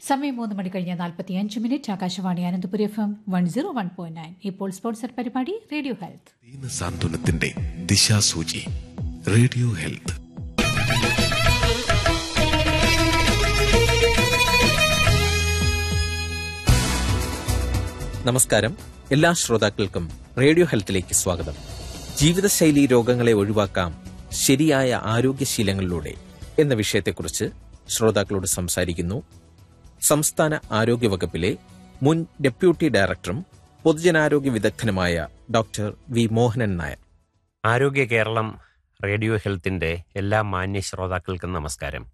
സമയം മൂന്ന് മണി കഴിഞ്ഞ നാൽപ്പത്തി അഞ്ച് minute Akashvani Ananthapuri F M one zero one point nine ഇപ്പോൾ സ്പോൺസർ പരിപാടി റേഡിയോ ഹെൽത്ത് ദീന സാന്ത്വനത്തിന്റെ ദിശാസൂചി റേഡിയോ ഹെൽത്ത് നമസ്കാരം എല്ലാ ശ്രോതാക്കൾക്കും റേഡിയോ ഹെൽത്തിലേക്ക് സ്വാഗതം ജീവിതശൈലി രോഗങ്ങളെ ഒഴിവാക്കാം ശരിയായ ആരോഗ്യശീലങ്ങളിലൂടെ എന്ന വിഷയത്തെക്കുറിച്ച് ശ്രോതാക്കളോട് സംസാരിക്കുന്നു സംസ്ഥാന ആരോഗ്യ വകുപ്പിലെ മുൻ ഡെപ്യൂട്ടി ഡയറക്ടറും പൊതുജനാരോഗ്യ വിദഗ്ധനുമായ doctor V Mohanan Nair Arogya Keralam radio ഹെൽത്തിന്റെ എല്ലാ മാന്യ ശ്രോതാക്കൾക്കും നമസ്കാരം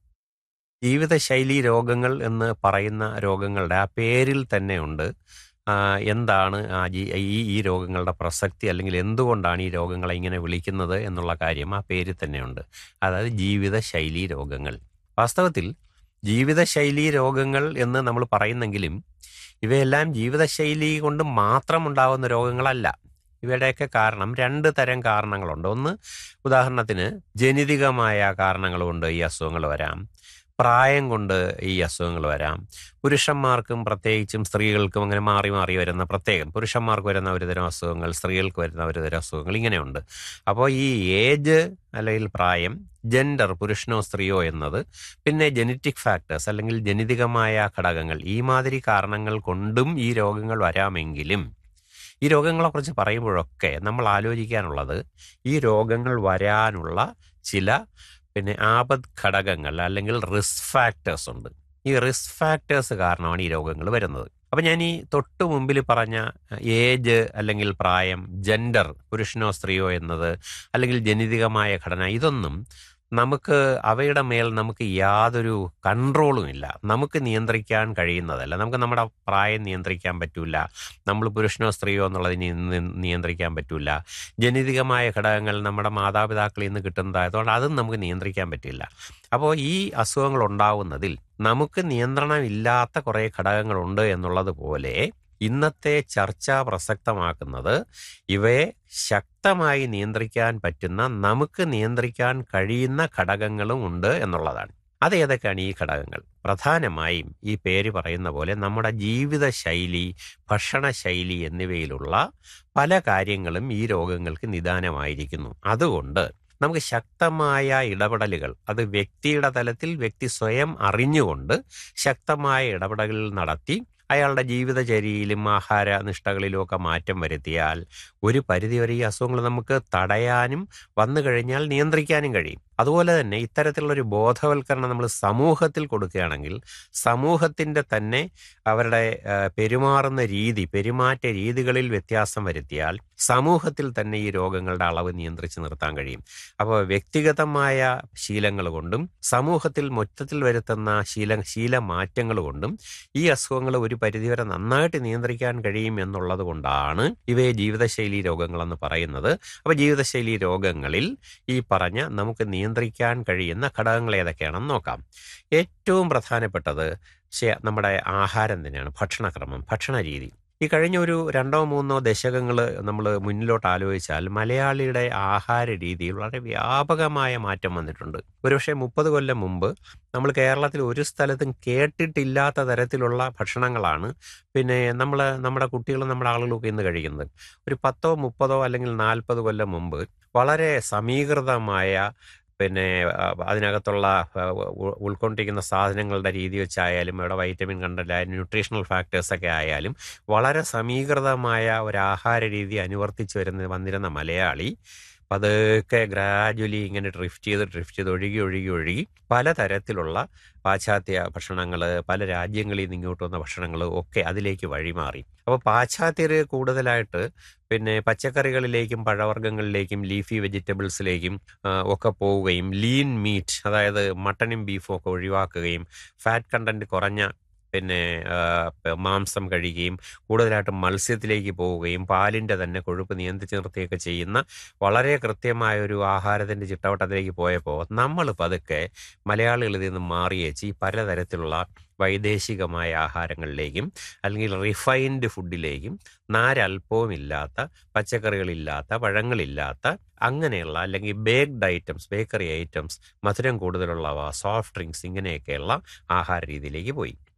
ജീവിതശൈലി രോഗങ്ങൾ എന്ന് പറയുന്ന രോഗങ്ങളുടെ ആ പേരിൽ തന്നെയുണ്ട് ആ, എന്താണ് ആ ജി- ഈ ഈ രോഗങ്ങളുടെ പ്രസക്തി അല്ലെങ്കിൽ എന്തുകൊണ്ടാണ് ഈ രോഗങ്ങളെ ഇങ്ങനെ വിളിക്കുന്നത് എന്നുള്ള കാര്യം ആ പേരിൽ തന്നെയുണ്ട് അതായത് ജീവിതശൈലി രോഗങ്ങൾ വാസ്തവത്തിൽ ജീവിതശൈലി രോഗങ്ങൾ എന്ന് നമ്മൾ പറയുന്നെങ്കിലും ഇവയെല്ലാം ജീവിതശൈലി കൊണ്ട് മാത്രം ഉണ്ടാകുന്ന രോഗങ്ങളല്ല ഇവയുടെയൊക്കെ കാരണം രണ്ട് തരം കാരണങ്ങളുണ്ട് ഒന്ന് ഉദാഹരണത്തിന് ജനിതകമായ കാരണങ്ങൾ കൊണ്ട് ഈ അസുഖങ്ങൾ വരാം പ്രായം കൊണ്ട് ഈ അസുഖങ്ങൾ വരാം പുരുഷന്മാർക്കും പ്രത്യേകിച്ചും സ്ത്രീകൾക്കും അങ്ങനെ മാറി മാറി വരുന്ന പ്രത്യേകം പുരുഷന്മാർക്ക് വരുന്ന ഒരുതരം അസുഖങ്ങൾ സ്ത്രീകൾക്ക് വരുന്ന ഒരുതരം അസുഖങ്ങൾ ഇങ്ങനെയുണ്ട് അപ്പോൾ ഈ ഏജ് അല്ലെങ്കിൽ പ്രായം ജെൻഡർ പുരുഷനോ സ്ത്രീയോ എന്നത് പിന്നെ ജനറ്റിക് ഫാക്ടേഴ്സ് അല്ലെങ്കിൽ ജനിതകമായ ഘടകങ്ങൾ ഈ മാതിരി കാരണങ്ങൾ കൊണ്ടും ഈ രോഗങ്ങൾ വരാമെങ്കിലും ഈ രോഗങ്ങളെക്കുറിച്ച് പറയുമ്പോഴൊക്കെ നമ്മൾ ആലോചിക്കാനുള്ളത് ഈ രോഗങ്ങൾ വരാനുള്ള ചില പിന്നെ ആപത് ഘടകങ്ങൾ അല്ലെങ്കിൽ റിസ്ക് ഫാക്ടേഴ്സ് ഉണ്ട് ഈ റിസ്ക് ഫാക്ടേഴ്സ് കാരണമാണ് ഈ രോഗങ്ങൾ വരുന്നത് അപ്പം ഞാൻ ഈ തൊട്ട് മുമ്പിൽ പറഞ്ഞ ഏജ് അല്ലെങ്കിൽ പ്രായം ജെൻഡർ പുരുഷനോ സ്ത്രീയോ എന്നത് അല്ലെങ്കിൽ ജനിതകമായ ഘടന ഇതൊന്നും നമുക്ക് അവയുടെ മേൽ നമുക്ക് യാതൊരു കൺട്രോളും ഇല്ല നമുക്ക് നിയന്ത്രിക്കാൻ കഴിയുന്നതല്ല നമുക്ക് നമ്മുടെ പ്രായം നിയന്ത്രിക്കാൻ പറ്റൂല നമ്മൾ പുരുഷനോ സ്ത്രീയോ എന്നുള്ളതിനെ നി- നിയന്ത്രിക്കാൻ പറ്റൂല ജനിതകമായ ഘടകങ്ങൾ നമ്മുടെ മാതാപിതാക്കളിൽ നിന്ന് കിട്ടുന്നതായതുകൊണ്ട് അതും നമുക്ക് നിയന്ത്രിക്കാൻ പറ്റില്ല അപ്പോൾ ഈ അസുഖങ്ങൾ ഉണ്ടാവുന്നതിൽ നമുക്ക് നിയന്ത്രണമില്ലാത്ത കുറേ ഘടകങ്ങളുണ്ട് എന്നുള്ളത് പോലെ ഇന്നത്തെ ചർച്ച പ്രസക്തമാക്കുന്നത് ഇവയെ ശക്തമായി നിയന്ത്രിക്കാൻ പറ്റുന്ന നമുക്ക് നിയന്ത്രിക്കാൻ കഴിയുന്ന ഘടകങ്ങളും ഉണ്ട് എന്നുള്ളതാണ് അത് ഏതൊക്കെയാണ് ഈ ഘടകങ്ങൾ പ്രധാനമായും ഈ പേര് പറയുന്ന പോലെ നമ്മുടെ ജീവിതശൈലി ഭക്ഷണശൈലി എന്നിവയിലുള്ള പല കാര്യങ്ങളും ഈ രോഗങ്ങൾക്ക് നിദാനമായിരിക്കുന്നു അതുകൊണ്ട് നമുക്ക് ശക്തമായ ഇടപെടലുകൾ അത് വ്യക്തിയുടെ തലത്തിൽ വ്യക്തി സ്വയം അറിഞ്ഞുകൊണ്ട് ശക്തമായ ഇടപെടലുകൾ നടത്തി അയാളുടെ ജീവിതചര്യയിലും ആഹാര നിഷ്ഠകളിലും ഒക്കെ മാറ്റം വരുത്തിയാൽ ഒരു പരിധിവരെ ഈ അസുഖങ്ങൾ നമുക്ക് തടയാനും വന്നു കഴിഞ്ഞാൽ നിയന്ത്രിക്കാനും കഴിയും അതുപോലെ തന്നെ ഇത്തരത്തിലുള്ളൊരു ബോധവൽക്കരണം നമ്മൾ സമൂഹത്തിൽ കൊടുക്കുകയാണെങ്കിൽ സമൂഹത്തിൻ്റെ തന്നെ അവരുടെ ആ, പെരുമാറുന്ന രീതി പെരുമാറ്റ രീതികളിൽ വ്യത്യാസം വരുത്തിയാൽ സമൂഹത്തിൽ തന്നെ ഈ രോഗങ്ങളുടെ അളവ് നിയന്ത്രിച്ച് നിർത്താൻ കഴിയും അപ്പോൾ വ്യക്തിഗതമായ ശീലങ്ങൾ കൊണ്ടും സമൂഹത്തിൽ മൊത്തത്തിൽ വരുത്തുന്ന ശീല ശീലമാറ്റങ്ങൾ കൊണ്ടും ഈ അസുഖങ്ങൾ ഒരു പരിധിവരെ നന്നായിട്ട് നിയന്ത്രിക്കാൻ കഴിയും എന്നുള്ളത് കൊണ്ടാണ് ഇവയെ ജീവിതശൈലി രോഗങ്ങളെന്ന് പറയുന്നത് അപ്പോൾ ജീവിതശൈലി രോഗങ്ങളിൽ ഈ പറഞ്ഞ നമുക്ക് നിയന്ത്രിക്കാൻ കഴിയുന്ന ഘടകങ്ങൾ ഏതൊക്കെയാണെന്ന് നോക്കാം ഏറ്റവും പ്രധാനപ്പെട്ടത് ശ- നമ്മുടെ ആഹാരം തന്നെയാണ് ഭക്ഷണക്രമം ഭക്ഷണ രീതി ഈ കഴിഞ്ഞ ഒരു രണ്ടോ മൂന്നോ ദശകങ്ങൾ നമ്മൾ മുന്നിലോട്ട് ആലോചിച്ചാൽ മലയാളിയുടെ ആഹാര രീതിയിൽ വളരെ വ്യാപകമായ മാറ്റം വന്നിട്ടുണ്ട് ഒരുപക്ഷെ മുപ്പത് കൊല്ലം മുമ്പ് നമ്മൾ കേരളത്തിൽ ഒരു സ്ഥലത്തും കേട്ടിട്ടില്ലാത്ത തരത്തിലുള്ള ഭക്ഷണങ്ങളാണ് പിന്നെ നമ്മൾ നമ്മുടെ കുട്ടികളും നമ്മുടെ ആളുകളും ഒക്കെ ഇന്ന് കഴിക്കുന്നത് ഒരു പത്തോ മുപ്പതോ അല്ലെങ്കിൽ നാൽപ്പത് കൊല്ലം മുമ്പ് വളരെ സമീകൃതമായ പിന്നെ ആ, അതിനകത്തുള്ള ആ, ഉ- ഉൾക്കൊണ്ടിരിക്കുന്ന സാധനങ്ങളുടെ രീതി വെച്ചായാലും ഇവിടെ വൈറ്റമിൻ കണ്ടന്റ് ന്യൂട്രീഷണൽ ഫാക്ടേഴ്സ് ഒക്കെ ആയാലും വളരെ സമീകൃതമായ ഒരു ആഹാര രീതി അനുവർത്തിച്ച് വരുന്ന വന്നിരുന്ന മലയാളി പതുക്കെ ഗ്രാജുവലി ഇങ്ങനെ ഡ്രിഫ്റ്റ് ചെയ്ത് ഡ്രിഫ്റ്റ് ചെയ്ത് ഒഴുകി ഒഴുകി ഒഴുകി പലതരത്തിലുള്ള പാശ്ചാത്യ ഭക്ഷണങ്ങൾ പല രാജ്യങ്ങളിൽ നിന്ന് ഇങ്ങോട്ട് വന്ന ഭക്ഷണങ്ങൾ ഒക്കെ അതിലേക്ക് വഴിമാറി അപ്പോൾ പാശ്ചാത്യർ കൂടുതലായിട്ട് പിന്നെ പച്ചക്കറികളിലേക്കും പഴവർഗ്ഗങ്ങളിലേക്കും ലീഫി വെജിറ്റബിൾസിലേക്കും ആ, ഒക്കെ പോവുകയും ലീൻ മീറ്റ് അതായത് മട്ടനും ബീഫും ഒക്കെ ഒഴിവാക്കുകയും ഫാറ്റ് കണ്ടന്റ് കുറഞ്ഞ പിന്നെ ആ, പ- മാംസം കഴിക്കുകയും കൂടുതലായിട്ട് മത്സ്യത്തിലേക്ക് പോവുകയും പാലിൻ്റെ തന്നെ കൊഴുപ്പ് നിയന്ത്രിച്ച് നിർത്തുകയൊക്കെ ചെയ്യുന്ന വളരെ കൃത്യമായ ഒരു ആഹാരത്തിൻ്റെ ചിട്ടവട്ടത്തിലേക്ക് പോയപ്പോൾ നമ്മൾ പതുക്കെ മലയാളികൾ ഇതിൽ നിന്ന് മാറിയേച്ച് ഈ പലതരത്തിലുള്ള വൈദേശികമായ ആഹാരങ്ങളിലേക്കും അല്ലെങ്കിൽ റിഫൈൻഡ് ഫുഡിലേക്കും നാരൽപ്പവും ഇല്ലാത്ത പച്ചക്കറികളില്ലാത്ത പഴങ്ങളില്ലാത്ത അങ്ങനെയുള്ള അല്ലെങ്കിൽ ബേക്ക്ഡ് ഐറ്റംസ് ബേക്കറി ഐറ്റംസ് മധുരം കൂടുതലുള്ളവ സോഫ്റ്റ് ഡ്രിങ്ക്സ് ഇങ്ങനെയൊക്കെയുള്ള ആഹാര രീതിയിലേക്ക് പോയി